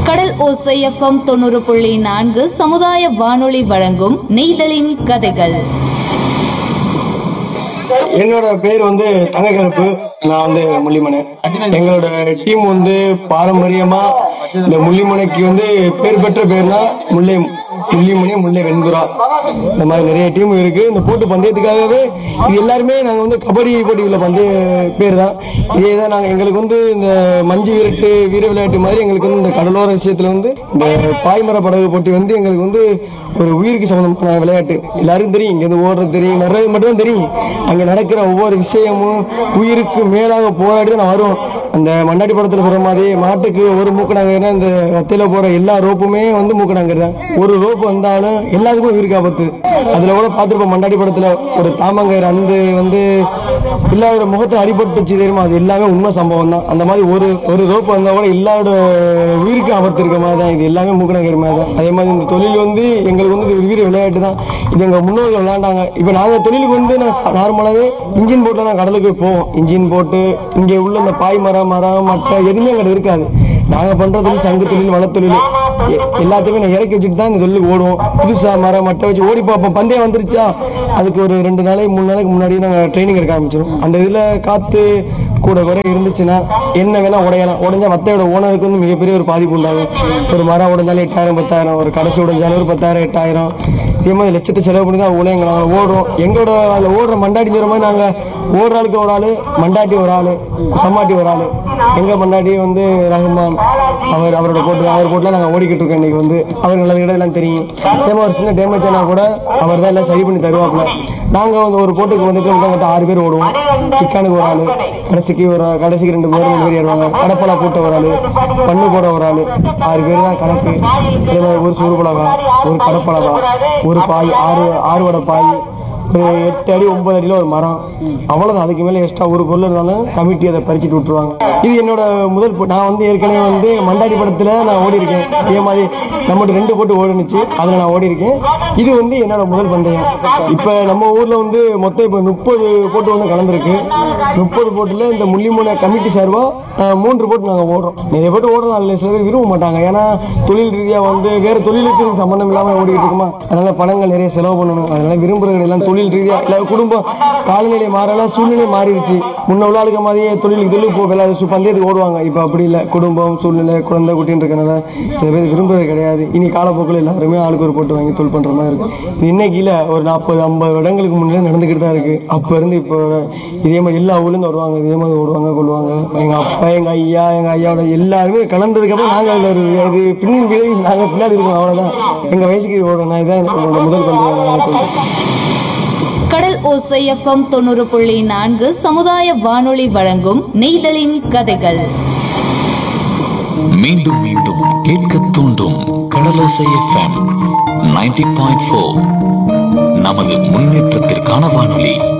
கடல் ஓசை எஃப்எம் தொண்ணூறு புள்ளி நான்கு சமுதாய வானொலி வழங்கும் நெய்தலின் கதைகள் என்னோட பேர் வந்து தங்கக்கருப்பு நான் வந்து முள்ளிமனை எங்களோட டீம் வந்து பாரம்பரியமா இந்த முள்ளிமனைக்கு வந்து பேர் பெற்ற பேர்னா முல்லை முள்ளிமணி முல்லை வெண்புறா இந்த மாதிரி நிறைய டீம் இருக்கு இந்த போட்டு பந்தயத்துக்காகவே இது எல்லாருமே நாங்க வந்து கபடி போட்டிகள பந்தய பேர் தான் இதே தான் நாங்க எங்களுக்கு வந்து இந்த மஞ்சு விரட்டு வீர விளையாட்டு மாதிரி எங்களுக்கு வந்து இந்த கடலோர விஷயத்துல வந்து இந்த பாய்மர படகு போட்டி வந்து எங்களுக்கு வந்து ஒரு உயிருக்கு சம்பந்தமான விளையாட்டு எல்லாருக்கும் தெரியும் இங்க இருந்து ஓடுறது தெரியும் நிறைய மட்டும் தான் தெரியும் அங்க நடக்கிற ஒவ்வொரு விஷயமும் உயிருக்கு மேலாக போராடி தான் நான் வருவோம் அந்த மண்ணாடி படத்துல சொல்ற மாதிரி மாட்டுக்கு ஒரு மூக்கணாங்கன்னா இந்த ரத்தையில போற எல்லா ரோப்புமே வந்து மூக்கணாங்கர் தான் ஒரு ரோப்பு வந்தாலும் எல்லாத்துக்கும் உயிருக்கு ஆபத்து அதுல கூட பார்த்துருப்போம் மண்டாடி படத்துல ஒரு தாமங்கர் அந்த வந்து எல்லாரோட முகத்துல அடிபட்டுச்சு தெரியுமா அது எல்லாமே உண்மை சம்பவம் தான் அந்த மாதிரி ஒரு ஒரு ரோப்பு வந்தா கூட எல்லாரோட உயிருக்கு ஆபத்து இருக்க மாதிரி தான் இது எல்லாமே மூக்கணாங்கர் மாதிரி தான் அதே மாதிரி இந்த தொழில் வந்து எங்களுக்கு வந்து இது வீர விளையாட்டு தான் இது எங்க முன்னோர்கள் விளையாண்டாங்க இப்போ நாங்க தொழிலுக்கு வந்து நான் நார்மலாகவே இன்ஜின் போட்டு நான் கடலுக்கு போவோம் இன்ஜின் போட்டு இங்கே உள்ள இந்த பாய் மரம் மரம் மட்டை எதுவுமே அங்கே இருக்காது நாங்கள் பண்ணுற தொழில் சங்கு தொழில் வனத்தொழில் எ- எல்லாத்தையுமே நான் இறக்கி வச்சுட்டு தான் இந்த தொழிலுக்கு ஓடுவோம் புதுசாக மரம் மட்டை வச்சு ஓடி பார்ப்போம் பந்தயம் வந்துருச்சா அதுக்கு ஒரு ரெண்டு நாளைக்கு மூணு நாளைக்கு முன்னாடி நாங்கள் ட்ரைனிங் எடுக்க ஆரம்பிச்சிடும் அந்த இதில் காற்று கூட குறை இருந்துச்சுன்னா என்ன வேணா உடையலாம் உடஞ்சா மத்தையோட ஓனருக்கு வந்து மிகப்பெரிய ஒரு பாதிப்பு உண்டாகும் ஒரு மரம் உடைஞ்சாலும் எட்டாயிரம் பத்தாயிரம் ஒரு கடைசி உடைஞ்சாலும் ஒரு பத்தாயிரம் எட்டாயிரம் இதே மாதிரி லட்சத்தை செலவு பண்ணி தான் உலகங்க நாங்கள் ஓடுறோம் எங்களோட அதில் ஓடுற மண்டாட்டி சொல்கிற மாதிரி நாங்கள் ஓடுற ஆளுக்கு ஒரு ஆள் மண்டாட்டி ஒரு ஆள் சம்மாட்டி ஒரு ஆள் எங்கள் மண்டாட்டி வந்து ரஹ்மான் அவர் அவரோட போட்டு அவர் போட்டில் நாங்கள் ஓடிக்கிட்டு இருக்கோம் இன்னைக்கு வந்து அவர் நல்லது இடம்லாம் தெரியும் அதே மாதிரி ஒரு சின்ன டேமேஜ் ஆனால் கூட அவர் தான் எல்லாம் சரி பண்ணி தருவாப்புல நாங்கள் வந்து ஒரு போட்டுக்கு வந்துட்டு மொத்தம் ஆறு பேர் ஓடுவோம் சிக்கானுக்கு ஒரு ஆள் கடைசிக்கு ஒரு கடைசிக்கு ரெண்டு பேர் மூணு பேர் ஏறுவாங்க கடப்பலா போட்ட ஒரு ஆள் பண்ணு போட ஒரு ஆள் ஆறு பேர் தான் கணக்கு அதே மாதிரி ஒரு சூறு பலகா ஒரு கடப்பலகா ஒரு பாய் ஆறு ஆறு வடை பாய் ஒரு எட்டு அடி ஒன்பது அடியில் ஒரு மரம் அவ்வளோதான் அதுக்கு மேலே எக்ஸ்ட்ரா ஒரு பொருள் இருந்தாலும் கமிட்டி அதை பறிச்சுட்டு விட்டுருவாங்க இது என்னோட முதல் போ- நான் வந்து ஏற்கனவே வந்து மண்டாடி படத்தில் நான் ஓடி இருக்கேன் இதே மாதிரி நம்மகிட்ட ரெண்டு போட்டு ஓடுனுச்சு அதில் நான் ஓடி இருக்கேன் இது வந்து என்னோட முதல் பந்தயம் இப்போ நம்ம ஊரில் வந்து மொத்தம் இப்போ முப்பது போட்டு வந்து கலந்துருக்கு முப்பது போட்டில் இந்த முள்ளிமூனை கமிட்டி சார்பாக மூன்று போட்டு நாங்கள் ஓடுறோம் நிறைய போட்டு ஓடுறோம் அதில் சில பேர் விரும்ப மாட்டாங்க ஏன்னா தொழில் ரீதியாக வந்து வேறு தொழிலுக்கு இதுக்கு சம்மந்தம் இல்லாமல் ஓடிக்கிட்டு இருக்குமா அதனால பணங்கள் நிறைய செலவு பண்ணணும் அதனால விரும்புகிறவங்க எல்லாம் தொழில் ரீதியாக இல்லை குடும்பம் காலநிலை மாறலாம் சூழ்நிலை மாறிடுச்சு முன்ன உள்ள ஆளுக்க மாதிரியே தொழிலுக்கு தொழில் போ விளையாடு சு- பந்தயத்துக்கு ஓடுவாங்க இப்போ அப்படி இல்லை குடும்பம் சூழ்நிலை குழந்தை குட்டின்னு இருக்கனால சில பேர் விரும்புறது கிடையாது இனி காலப்போக்கில் எல்லாருமே ஆளுக்கு ஒரு போட்டு வாங்கி தொழில் பண்ணுற மாதிரி இருக்கும் இது இன்னைக்கு இல்லை ஒரு நாற்பது ஐம்பது வருடங்களுக்கு முன்னே நடந்துக்கிட்டு தான் இருக்குது அப்போ இருந்து இப்போ வரை இதே மாதிரி எல்லா ஊர்லேருந்து வருவாங்க இதே மாதிரி ஓடுவாங்க கொள்வாங்க எங்கள் அப்பா எங்கள் ஐயா எங்கள் ஐயாவோட எல்லாருமே கலந்ததுக்கப்புறம் நாங்கள் அதில் ஒரு இது பின் விளைவு நாங்கள் பின்னாடி இருக்கோம் அவ்வளோதான் எங்கள் வயசுக்கு இது ஓடுறோம் நான் இதான் என்னோட முதல் பந்தயம் நான் கொள்வேன் கடல் ஓசை எஃப்எம் தொண்ணூறு புள்ளி நான்கு சமுதாய வானொலி வழங்கும் நெய்தலின் கதைகள் மீண்டும் மீண்டும் கேட்க தூண்டும் Kadalosai FM ninety point four நமது முன்னேற்றத்திற்கான வானொலி